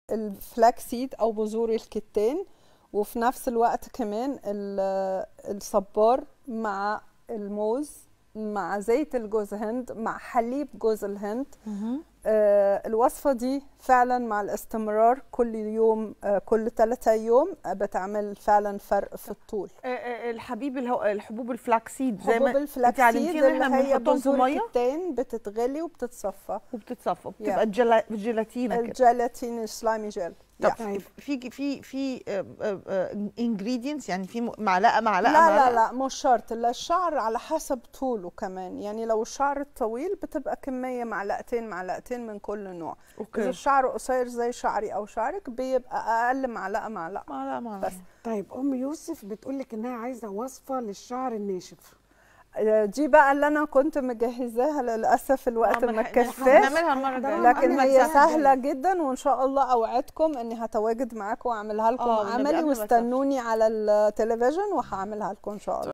الفلاكسيد او بذور الكتان وفي نفس الوقت كمان ال- الصبار مع الموز مع زيت الجوز هند مع حليب جوز الهند آه، الوصفة دي فعلا مع الاستمرار كل يوم آه، كل ثلاثة يوم آه، بتعمل فعلا فرق في الطول آه، آه، الحبيب الهو... الحبوب الفلاكسيد زي حبوب ما انت الفلاكسيد علمتينا اللي احنا هي بنحطهم في بذور ميه الكتان بتتغلي وبتتصفى وبتتصفى بتبقى جلا... جيلاتينه كده الجيلاتين السلايمي جيل طب Yeah. في في في انجريدينتس يعني في م- معلقه معلقه لا معلقة؟ لا لا مش شرط لا الشعر على حسب طوله كمان يعني لو الشعر الطويل بتبقى كمية معلقتين معلقتين من كل نوع إذا اوكي الشعر قصير زي شعري أو شعرك بيبقى أقل معلقة معلقة معلقه معلقه بس. طيب ام يوسف بتقول لك انها عايزه وصفه للشعر الناشف آه، دي بقى اللي أنا كنت مجهزاها للأسف الوقت آه، ما بنح- كفاش نعملها المره الجايه لكن أنا هي بنسهل. سهلة جدا وإن شاء الله أوعدكم إني هتواجد معاكم وأعملها لكم آه، والنبي عملي قبل ما تسافر. واستنوني على التلفزيون وهعملها لكم إن شاء الله